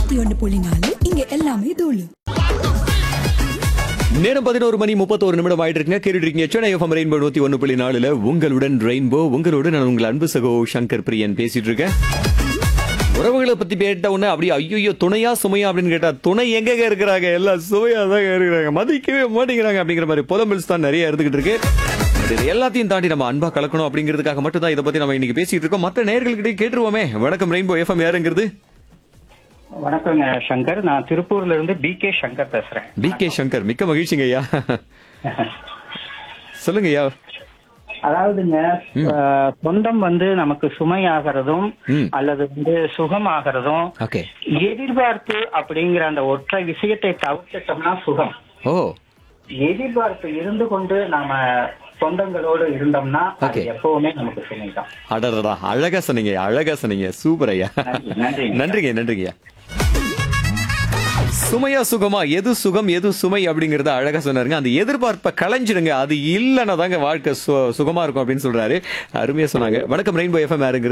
நூத்தி ஒன்னு புள்ளி நாலு இங்க எல்லாமே தூளு நேரம் பதினோரு மணி முப்பத்தோரு நிமிடம் ஆயிட்டு இருக்குங்க கேட்டுட்டு இருக்கீங்க சென்னை எஃப்எம் ரெயின்போ நூத்தி ஒன்னு புள்ளி நாலுல உங்களுடன் ரெயின்போ உங்களோட நான் உங்கள் அன்பு சகோ சங்கர் பிரியன் பேசிட்டு இருக்கேன் உறவுகளை பத்தி கேட்ட உடனே அப்படியே ஐயோ துணையா சுமையா அப்படின்னு கேட்டா துணை எங்கங்க இருக்கிறாங்க எல்லாம் சுமையா தான் இருக்கிறாங்க மதிக்கவே மாட்டேங்கிறாங்க அப்படிங்கிற மாதிரி புலம்பில்ஸ் தான் நிறைய இருந்துகிட்டு இருக்கு இது எல்லாத்தையும் தாண்டி நம்ம அன்பா கலக்கணும் அப்படிங்கிறதுக்காக மட்டும் தான் இதை பத்தி நம்ம இன்னைக்கு பேசிட்டு இருக்கோம் மற்ற நேயர்கள்கிட்டயே கேட்டுருவோமே வணக்கம் ரெயின்போ எஃப்எம் யாருங்கிறது வணக்கங்க சங்கர் நான் திருப்பூர்ல இருந்து பி கே சங்கர் பேசுறேன் டி கே சங்கர் மிக்க மகிழ்ச்சிங்க ஐயா சொல்லுங்க ஐயா அதாவதுங்க அஹ், சொந்தம் வந்து நமக்கு சுமையாகிறதும் ம். அல்லது வந்து சுகமாகிறதும் ஓகே எதிர்பார்ப்பு அப்படிங்கிற அந்த ஒற்றை விஷயத்தை தவிர்த்துட்டோம்னா சுகம் ஓ எதிர்பார்ப்பு இருந்து கொண்டு நாம சொந்தங்களோடு இருந்தோம்னா அது Okay. எப்பவுமே நமக்கு சுமைதான் அடடா அழகா சொன்னீங்க அழகா சொன்னீங்க சூப்பர் ஐயா நன்றி, நன்றிங்க. நன்றிங்க நன்றிங்க சுமையா சுகமா எது சுகம் எது சுமை அப்படிங்கறத அழகா சொன்னாருங்க அந்த எதிர்பார்ப்பை களைஞ்சிடுங்க அது இல்லைன்னா தாங்க வாழ்க்கை சு- சுகமா இருக்கும் அப்படின்னு சொல்றாரு அருமையா சொன்னாங்க வணக்கம் ரெயின்போ எஃப்எம் யாருங்கிறது